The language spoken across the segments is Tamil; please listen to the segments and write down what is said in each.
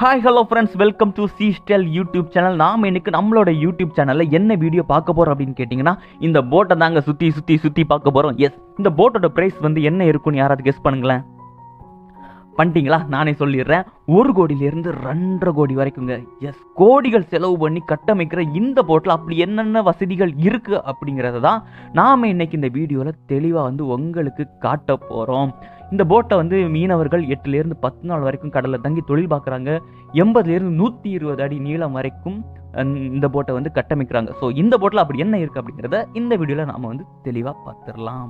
hi hello friends welcome to சி ஸ்டெல் யூடியூப் சேனல் நாம் இன்னைக்கு நம்மளோட யூடியூப் சேனலில் என்ன வீடியோ பார்க்க போகிறோம் அப்படின்னு கேட்டிங்கன்னா இந்த போட்டை தாங்க சுற்றி சுற்றி சுற்றி பார்க்க போகிறோம் எஸ் இந்த போட்டோட ப்ரைஸ் வந்து என்ன இருக்குன்னு யாராவது கெஸ் பண்ணுங்களேன் பண்ணிட்டீங்களா நானே சொல்லிடுறேன் ஒரு கோடியிலேருந்து ரெண்டரை கோடி வரைக்குங்க எஸ் கோடிகள் செலவு பண்ணி கட்டமைக்கிற இந்த போட்டில் அப்படி என்னென்ன வசதிகள் இருக்குது அப்படிங்கிறத தான் நாம் இன்னைக்கு இந்த வீடியோவில் தெளிவாக வந்து உங்களுக்கு காட்ட போகிறோம் இந்த போட்டை வந்து மீனவர்கள் எட்டுலேருந்து பத்து நாள் வரைக்கும் கடலில் தங்கி தொழில் பார்க்குறாங்க எண்பதுலேருந்து நூற்றி இருபது அடி நீளம் வரைக்கும் அஹ், இந்த போட்டை வந்து கட்டமைக்கிறாங்க ஸோ இந்த போட்டில் அப்படி என்ன இருக்குது அப்படிங்கிறத இந்த வீடியோவில் நாம் வந்து தெளிவாக பார்த்துடலாம்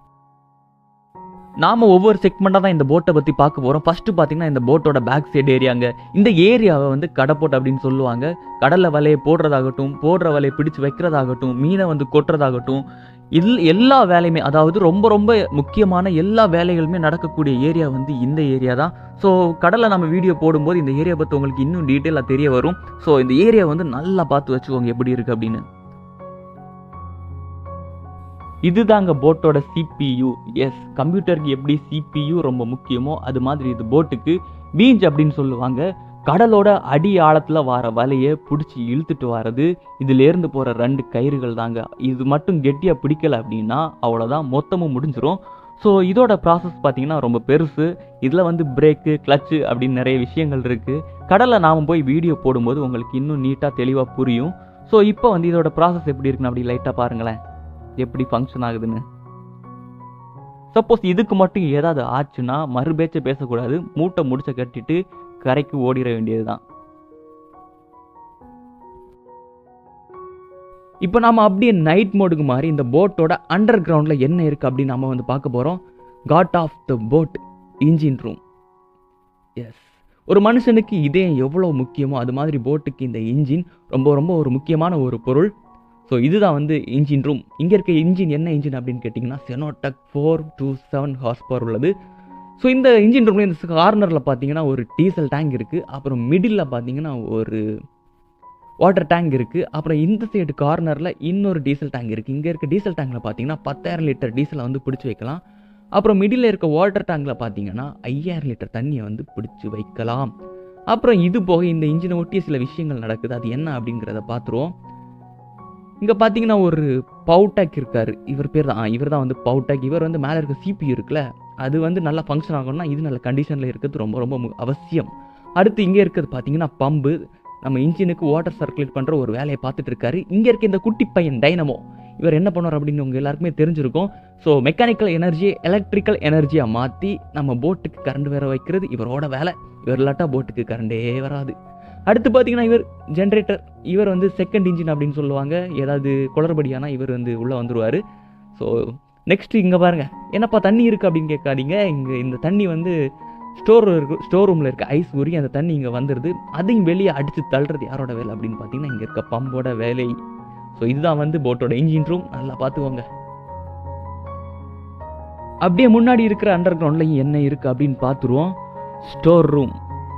நாம ஒவ்வொரு செக்மெண்ட்டாக தான் இந்த போட்டை பற்றி பார்க்க போகிறோம் ஃபஸ்ட்டு பார்த்தீங்கன்னா இந்த போட்டோட பேக் சைடு ஏரியாங்க இந்த ஏரியாவை வந்து கடப்போட் அப்படின்னு சொல்லுவாங்க கடலில் வலையை போடுறதாகட்டும் போடுற வலையை பிடிச்சு வைக்கிறதாகட்டும் மீனை வந்து கொட்டுறதாகட்டும் இல் எல்லா வேலையுமே அதாவது ரொம்ப ரொம்ப முக்கியமான எல்லா வேலைகளுமே நடக்கக்கூடிய ஏரியா வந்து இந்த ஏரியா தான் ஸோ கடலில் நம்ம வீடியோ போடும்போது இந்த ஏரியா பற்றி உங்களுக்கு இன்னும் டீட்டெயிலாக தெரிய வரும் ஸோ இந்த ஏரியா வந்து நல்லா பார்த்து வச்சுக்கோங்க எப்படி இருக்குது அப்படின்னு இதுதாங்க போட்டோட சிபியு எஸ் கம்ப்யூட்டருக்கு எப்படி சிபியு ரொம்ப முக்கியமோ அது மாதிரி இது போட்டுக்கு பீஞ்ச் அப்படின்னு சொல்லுவாங்க கடலோட அடி ஆழத்தில் வர வலையை பிடிச்சி இழுத்துட்டு வர்றது இதுலேருந்து போகிற ரெண்டு கயிறுகள் தாங்க இது மட்டும் கெட்டியாக பிடிக்கல அப்படின்னா அவ்வளோதான் மொத்தமும் முடிஞ்சிரும் ஸோ இதோட ப்ராசஸ் பார்த்தீங்கன்னா ரொம்ப பெருசு இதில் வந்து பிரேக்கு கிளச்சு அப்படின்னு நிறைய விஷயங்கள் இருக்குது கடலில் நாம் போய் வீடியோ போடும்போது உங்களுக்கு இன்னும் நீட்டாக தெளிவாக புரியும் ஸோ இப்போ வந்து இதோட ப்ராசஸ் எப்படி இருக்குன்னு அப்படி லைட்டாக பாருங்களேன் எப்படி ஃபங்க்ஷன் ஆகுதுன்னு சப்போஸ் இதுக்கு மட்டும் ஏதாவது ஆச்சுன்னா மறுபேச்சை பேசக்கூடாது மூட்டை முடிச்ச கட்டிட்டு கரைக்கு ஓடிட வேண்டியது தான் இப்போ நாம அப்படியே நைட் மோடுக்கு மாறி இந்த போட்டோட அண்டர் கிரவுண்டில் என்ன இருக்குது அப்படின்னு நம்ம வந்து பார்க்க போகிறோம் heart of the boat engine room as ஒரு மனுஷனுக்கு இதயம் எவ்வளோ முக்கியமோ அது மாதிரி போட்டுக்கு இந்த இன்ஜின் ரொம்ப ரொம்ப ஒரு முக்கியமான ஒரு பொருள் ஸோ இதுதான் வந்து இன்ஜின் ரூம் இங்கே இருக்க இன்ஜின் என்ன இன்ஜின் அப்படின்னு கேட்டிங்கன்னா செனோடெக் four two seven horsepower உள்ளது ஸோ இந்த இன்ஜின் ரூமில் இந்த கார்னரில் பார்த்தீங்கன்னா ஒரு டீசல் டேங்க் இருக்குது அப்புறம் மிடில் பார்த்தீங்கன்னா ஒரு வாட்டர் டேங்க் இருக்குது அப்புறம் இந்த சைடு கார்னரில் இன்னொரு டீசல் டேங்க் இருக்குது இங்கே இருக்க டீசல் டேங்கில் பார்த்தீங்கன்னா பத்தாயிரம் லிட்டர் டீசலை வந்து பிடிச்சி வைக்கலாம் அப்புறம் மிடில் இருக்க வாட்டர் டேங்கில் பார்த்தீங்கன்னா ஐயாயிரம் லிட்டர் தண்ணியை வந்து பிடிச்சி வைக்கலாம் அப்புறம் இது போக இந்த இன்ஜினை ஒட்டிய சில விஷயங்கள் நடக்குது அது என்ன அப்படிங்கிறத பார்த்துருவோம் இங்கே பார்த்தீங்கன்னா ஒரு பவுடாக் இருக்கார் இவர் பேர் தான் இவர் தான் வந்து பவுடாக் இவர் வந்து மேலே இருக்க சிபி இருக்குல்ல அது வந்து நல்லா ஃபங்க்ஷன் ஆகணும்னா இது நல்ல கண்டிஷனில் இருக்கிறது ரொம்ப ரொம்ப மு- அவசியம் அடுத்து இங்கே இருக்கிறது பார்த்தீங்கன்னா பம்பு நம்ம இன்ஜினுக்கு வாட்டர் சர்க்குலேட் பண்ணுற ஒரு வேலையை பார்த்துட்டு இருக்காரு இங்கே இருக்க இந்த குட்டி பையன் டைனமோ இவர் என்ன பண்ணுவார் அப்படின்னு உங்கள் எல்லாருக்குமே தெரிஞ்சிருக்கும் ஸோ மெக்கானிக்கல் எனர்ஜியை எலக்ட்ரிக்கல் எனர்ஜியாக மாற்றி நம்ம போட்டுக்கு கரண்ட் வேற வைக்கிறது இவரோட வேலை இவர் இல்லாட்டா போட்டுக்கு கரண்டே வராது அடுத்து பார்த்தீங்கன்னா இவர் ஜென்ரேட்டர் இவர் வந்து செகண்ட் இன்ஜின் அப்படின்னு சொல்லுவாங்க ஏதாவது குளறுபடியானா இவர் வந்து உள்ளே வந்துருவார் ஸோ நெக்ஸ்ட் இங்கே பாருங்க என்னப்பா தண்ணி இருக்குது அப்படின்னு கேட்காதீங்க இங்கே இந்த தண்ணி வந்து ஸ்டோர் இருக்கு ஸ்டோர் ரூமில் இருக்க ஐஸ் ஊறி அந்த தண்ணி இங்கே வந்துடுது அதையும் வெளியே அடித்து தள்ளுறது யாரோட வேலை அப்படின்னு பார்த்தீங்கன்னா இங்கே இருக்க பம்போட வேலை ஸோ இதுதான் வந்து போட்டோட இன்ஜின் ரூம் நல்லா பார்த்துக்கோங்க அப்படியே முன்னாடி இருக்கிற அண்டர் கிரவுண்ட்லையும் என்ன இருக்குது அப்படின்னு பார்த்துருவோம் ஸ்டோர் ரூம்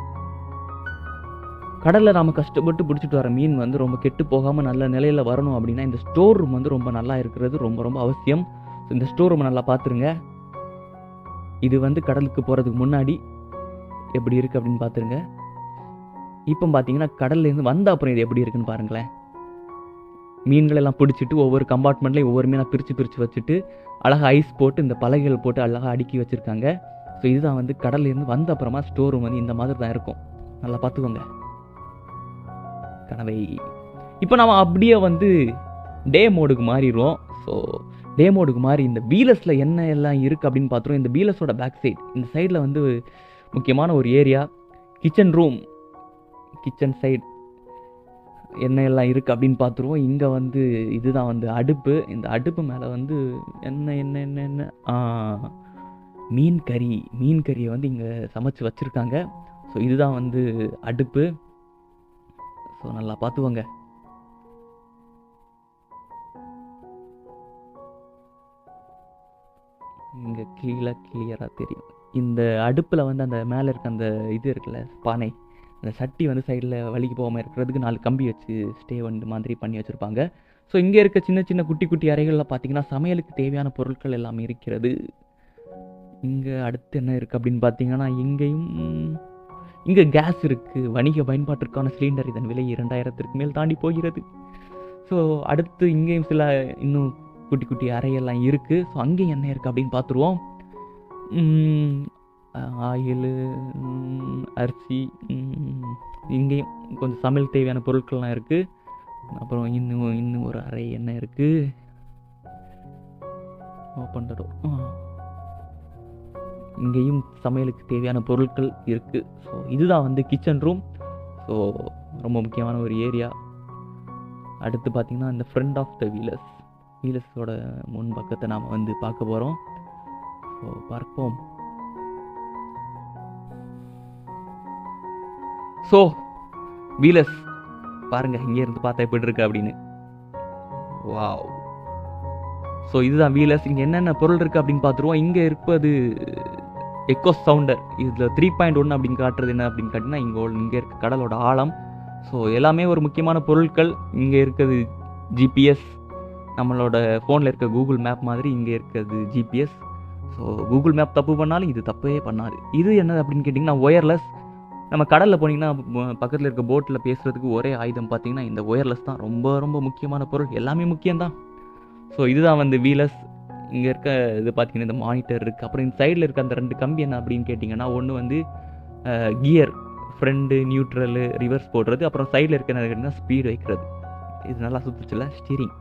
கடலில் நாம கஷ்டப்பட்டு பிடிச்சிட்டு வர மீன் வந்து ரொம்ப கெட்டு போகாமல் நல்ல நிலையில் வரணும் அப்படின்னா இந்த ஸ்டோர் ரூம் வந்து ரொம்ப நல்லா இருக்கிறது ரொம்ப ரொம்ப அவசியம் ஸோ இந்த ஸ்டோர் ரூம் நல்லா பார்த்துருங்க இது வந்து கடலுக்கு போகிறதுக்கு முன்னாடி எப்படி இருக்குது அப்படின்னு பார்த்துருங்க இப்போ பார்த்தீங்கன்னா கடல்லேருந்து வந்த அப்புறம் இது எப்படி இருக்குன்னு பாருங்களேன் மீன்கள் எல்லாம் பிடிச்சிட்டு ஒவ்வொரு கம்பார்ட்மெண்ட்லையும் ஒவ்வொரு மீனாக பிரித்து பிரித்து வச்சுட்டு அழகாக ஐஸ் போட்டு இந்த பலகைகள் போட்டு அழகாக அடுக்கி வச்சுருக்காங்க ஸோ இதுதான் வந்து கடல்லேருந்து வந்த அப்புறமா ஸ்டோர் ரூம் வந்து இந்த மாதிரி தான் இருக்கும் நல்லா பார்த்துக்கோங்க கனவை இப்போ நம்ம அப்படியே வந்து டே மோடுக்கு மாறிடுவோம் ஸோ டே மோடுக்கு மாறி இந்த பீலஸில் என்ன எல்லாம் இருக்குது அப்படின்னு பார்த்துருவோம் இந்த பீலஸோட பேக் சைடு இந்த சைடில் வந்து முக்கியமான ஒரு area kitchen room kitchen side என்ன எல்லாம் இருக்குது அப்படின்னு பார்த்துருவோம் இங்கே வந்து இதுதான் வந்து அடுப்பு இந்த அடுப்பு மேலே வந்து என்ன என்ன என்ன என்ன ஆ, மீன் கறி மீன் கறியை வந்து இங்கே சமைச்சு வச்சுருக்காங்க ஸோ இதுதான் வந்து அடுப்பு ஸோ நல்லா பார்த்துக்கோங்க இங்கே கீழே கிளியராக தெரியும் இந்த அடுப்பில் வந்து அந்த மேலே இருக்க அந்த இது இருக்குல்ல பானை அந்த சட்டி வந்து சைடில் வலிக்கு போகாமல் இருக்கிறதுக்கு நாலு கம்பி வச்சு ஸ்டே வந்து மாதிரி பண்ணி வச்சுருப்பாங்க ஸோ இங்கே இருக்க சின்ன சின்ன குட்டி குட்டி அறைகளில் பார்த்தீங்கன்னா சமையலுக்கு தேவையான பொருட்கள் எல்லாம் இருக்கிறது இங்கே அடுத்து என்ன இருக்குது அப்படின்னு பார்த்தீங்கன்னா இங்கேயும் இங்கே கேஸ் இருக்குது வணிக பயன்பாட்டிற்கான சிலிண்டர் இதன் விலை இரண்டாயிரத்திற்கு மேல் தாண்டி போகிறது ஸோ அடுத்து இங்கேயும் சில இன்னும் குட்டி குட்டி அறையெல்லாம் இருக்குது ஸோ அங்கேயும் என்ன இருக்குது அப்படின்னு பார்த்துருவோம் ஆயில் அரிசி ம், இங்கேயும் கொஞ்சம் சமையல் தேவையான பொருட்கள்லாம் இருக்குது அப்புறம் இன்னும் இன்னும் ஒரு அறை என்ன இருக்குது ஓப்பன் த டோர் இங்கேயும் சமையலுக்கு தேவையான பொருட்கள் இருக்குது ஸோ இதுதான் வந்து கிச்சன் ரூம் ஸோ ரொம்ப முக்கியமான ஒரு ஏரியா அடுத்து பார்த்திங்கன்னா இந்த ஃப்ரண்ட் ஆஃப் த வீலர்ஸ் வீலர்ஸோட முன் பக்கத்தை நாம் வந்து பார்க்க போகிறோம் ஸோ பார்ப்போம் ஸோ வீலர்ஸ் பாருங்க இங்கே இருந்து பார்த்தா எப்படி இருக்கு அப்படின்னு வாவ் ஸோ இதுதான் வீலர்ஸ் இங்கே என்னென்ன பொருள் இருக்குது அப்படின்னு பார்த்துருவோம் இங்கே இருப்பது எக்கோ சவுண்டர் இதில் த்ரீ பாயிண்ட் ஒன் அப்படின்னு காட்டுறது என்ன அப்படின்னு காட்டினா இங்கே இங்கே இருக்க கடலோட ஆழம் ஸோ எல்லாமே ஒரு முக்கியமான பொருட்கள் இங்கே இருக்கிறது ஜிபிஎஸ் நம்மளோட ஃபோனில் இருக்க கூகுள் மேப் மாதிரி இங்கே இருக்கிறது ஜிபிஎஸ் ஸோ கூகுள் மேப் தப்பு பண்ணாலும் இது தப்பே பண்ணாது இது என்னது அப்படின்னு கேட்டிங்கன்னா ஒயர்லெஸ் நம்ம கடலில் போனீங்கன்னா பக்கத்தில் இருக்க போட்டில் பேசுகிறதுக்கு ஒரே ஆயுதம் பார்த்தீங்கன்னா இந்த ஒயர்லெஸ் தான் ரொம்ப ரொம்ப முக்கியமான பொருள் எல்லாமே முக்கியம்தான் ஸோ இதுதான் வந்து வீலஸ் இங்கே இருக்க இது பார்த்தீங்கன்னா இந்த மானிட்டர் இருக்குது அப்புறம் இந்த சைடில் இருக்க அந்த ரெண்டு கம்பி என்ன அப்படின்னு கேட்டிங்கன்னா ஒன்று வந்து கியர் ஃப்ரண்ட்டு நியூட்ரலு ரிவர்ஸ் போடுறது அப்புறம் சைடில் இருக்க என்ன கேட்டிங்கன்னா ஸ்பீடு வைக்கிறது இது நல்லா சுற்றுச்சுல ஸ்டீரிங்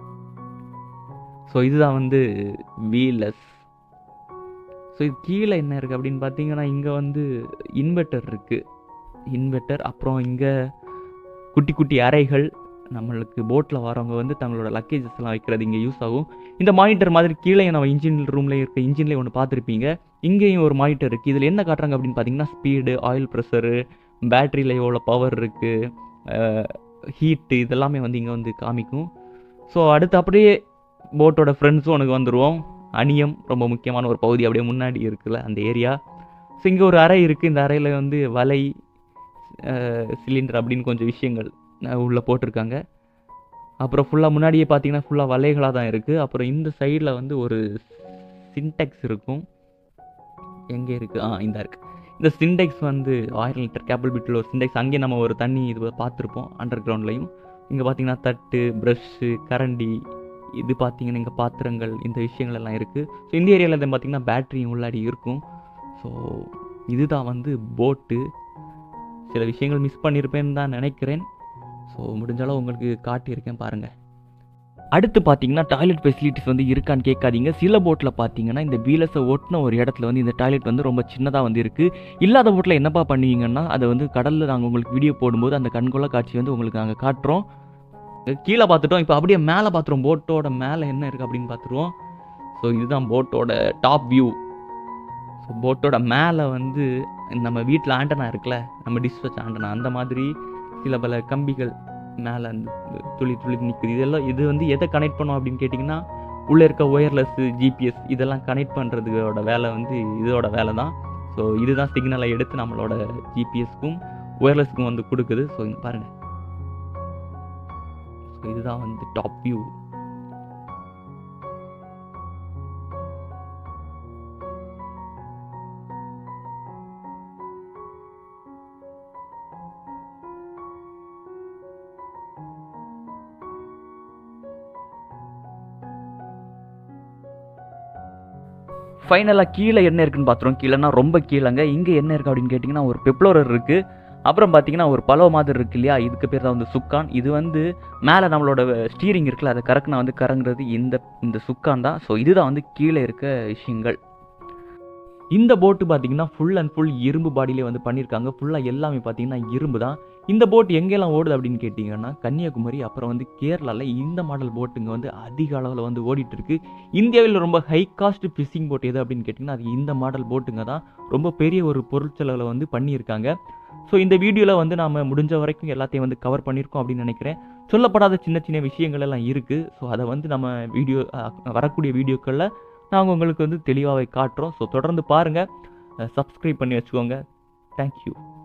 ஸோ இதுதான் வந்து வீலஸ் ஸோ இது கீழே என்ன இருக்குது அப்படின்னு பார்த்தீங்கன்னா இங்கே வந்து இன்வெர்ட்டர் இருக்குது இன்வெர்ட்டர் அப்புறம் இங்கே குட்டி குட்டி அறைகள் நம்மளுக்கு போட்டில் வரவங்க வந்து தங்களோட லக்கேஜஸ் எல்லாம் வைக்கிறது இங்கே யூஸ் ஆகும் இந்த மானிட்டர் மாதிரி கீழே நம்ம இன்ஜின் ரூம்லேயே இருக்க இன்ஜின்லேயே ஒன்று பார்த்துருப்பீங்க இங்கேயும் ஒரு மானிட்டர் இருக்குது இதில் என்ன காட்டுறாங்க அப்படின்னு பார்த்தீங்கன்னா ஸ்பீடு ஆயில் ப்ரெஷரு பேட்டரியில் எவ்வளோ பவர் இருக்குது ஹீட்டு இதெல்லாமே வந்து இங்கே வந்து காமிக்கும் ஸோ அடுத்து அப்படியே போட்டோட ஃப்ரெண்ட்ஸும் உனக்கு வந்துடுவோம் அணியம் ரொம்ப முக்கியமான ஒரு பகுதி அப்படியே முன்னாடி இருக்குல்ல அந்த ஏரியா ஸோ இங்கே ஒரு அறை இருக்குது இந்த அறையில் வந்து வலை சிலிண்டர் அப்படின்னு கொஞ்சம் விஷயங்கள் உள்ளே போட்டிருக்காங்க அப்புறம் ஃபுல்லாக முன்னாடியே பார்த்தீங்கன்னா ஃபுல்லாக வலைகளாக தான் இருக்குது அப்புறம் இந்த சைடில் வந்து ஒரு சின்டெக்ஸ் இருக்கும் எங்கே இருக்குது ஆ இந்த இருக்குது இந்த சின்டெக்ஸ் வந்து ஆயிரம் லிட்டர் கேபிள் பிட்டில் ஒரு சின்டெக்ஸ் அங்கேயே நம்ம ஒரு தண்ணி இது பார்த்துருப்போம் அண்டர் கிரவுண்ட்லையும் இங்கே பார்த்தீங்கன்னா தட்டு ப்ரஷ்ஷு கரண்டி இது பார்த்தீங்கன்னா இங்கே பாத்திரங்கள் இந்த விஷயங்கள் எல்லாம் இருக்குது ஸோ இந்த ஏரியாவில் இதை பார்த்தீங்கன்னா பேட்ரியும் உள்ளாடி இருக்கும் ஸோ இதுதான் வந்து போட்டு சில விஷயங்கள் மிஸ் பண்ணியிருப்பேன்னு தான் நினைக்கிறேன் ஸோ முடிஞ்சாலும் உங்களுக்கு காட்டியிருக்கேன் பாருங்கள் அடுத்து பார்த்தீங்கன்னா டாய்லெட் ஃபெசிலிட்டிஸ் வந்து இருக்கான்னு கேட்காதீங்க சில போட்டில் பார்த்தீங்கன்னா இந்த வீலஸை ஓட்டின ஒரு இடத்துல வந்து இந்த டாய்லெட் வந்து ரொம்ப சின்னதாக வந்து இருக்குது இல்லாத போட்டில் என்னப்பா பண்ணுவீங்கன்னா அதை வந்து கடலில் நாங்கள் உங்களுக்கு வீடியோ போடும்போது அந்த கண்கொள்ள காட்சி வந்து உங்களுக்கு நாங்கள் காட்டுறோம் கீழே பார்த்துட்டோம் இப்போ அப்படியே மேலே பார்த்துருவோம் போட்டோட மேலே என்ன இருக்குது அப்படின்னு பார்த்துருவோம் ஸோ இதுதான் போட்டோட டாப் வியூ ஸோ போட்டோட மேலே வந்து நம்ம வீட்டில் ஆண்டனா இருக்குல்ல நம்ம டிஷ் வச்ச ஆண்டனா அந்த மாதிரி சில பல கம்பிகள் மேலே அந்த துளி துளி நிற்குது இதெல்லாம் இது வந்து எதை கனெக்ட் பண்ணோம் அப்படின்னு கேட்டிங்கன்னா உள்ளே இருக்க ஒயர்லெஸ்ஸு ஜிபிஎஸ் இதெல்லாம் கனெக்ட் பண்ணுறதுக்கோட வேலை வந்து இதோட வேலை தான் ஸோ இதுதான் சிக்னலை எடுத்து நம்மளோட ஜிபிஎஸ்க்கும் ஒயர்லெஸ்க்கும் வந்து கொடுக்குது ஸோ இங்கே பாருங்கள் ஸோ இதுதான் வந்து டாப் வியூ ஃபைனலாக கீழே என்ன இருக்குன்னு பார்த்துருவோம் கீழேனா ரொம்ப கீழேங்க இங்கே என்ன இருக்குது அப்படின்னு கேட்டிங்கன்னா ஒரு பெப்ளோரர் இருக்குது அப்புறம் பார்த்தீங்கன்னா ஒரு பலவ மாதிரி இருக்கு இல்லையா இதுக்கு பேர் தான் வந்து சுக்கான் இது வந்து மேலே நம்மளோட ஸ்டீரிங் இருக்குல்ல அதை கறக்குனா வந்து கறங்குறது இந்த இந்த சுக்கான் தான் ஸோ இதுதான் வந்து கீழே இருக்க விஷயங்கள் இந்த போட்டு பார்த்தீங்கன்னா ஃபுல் அண்ட் ஃபுல் இரும்பு பாடியிலே வந்து பண்ணியிருக்காங்க ஃபுல்லாக எல்லாமே பார்த்தீங்கன்னா இரும்பு தான் இந்த போட் எங்கெல்லாம் ஓடுது அப்படின்னு கேட்டிங்கன்னா கன்னியாகுமரி அப்புறம் வந்து கேரளாவில் இந்த மாடல் போட்டுங்க வந்து அதிக அளவில் வந்து ஓடிட்டு இருக்கு இந்தியாவில் ரொம்ப ஹை காஸ்ட் ஃபிஷிங் போட் எது அப்படின்னு கேட்டிங்கன்னா அது இந்த மாடல் போட்டுங்க தான் ரொம்ப பெரிய ஒரு பொருட்செலவில் வந்து பண்ணியிருக்காங்க ஸோ இந்த வீடியோவில் வந்து நாம் முடிஞ்ச வரைக்கும் எல்லாத்தையும் வந்து கவர் பண்ணியிருக்கோம் அப்படின்னு நினைக்கிறேன் சொல்லப்படாத சின்ன சின்ன விஷயங்கள் எல்லாம் இருக்குது ஸோ அதை வந்து நம்ம வீடியோ வரக்கூடிய வீடியோக்களில் நாங்கள் உங்களுக்கு வந்து தெளிவாகவே காட்டுறோம் ஸோ தொடர்ந்து பாருங்கள் சப்ஸ்கிரைப் பண்ணி வச்சுக்கோங்க தேங்க்யூ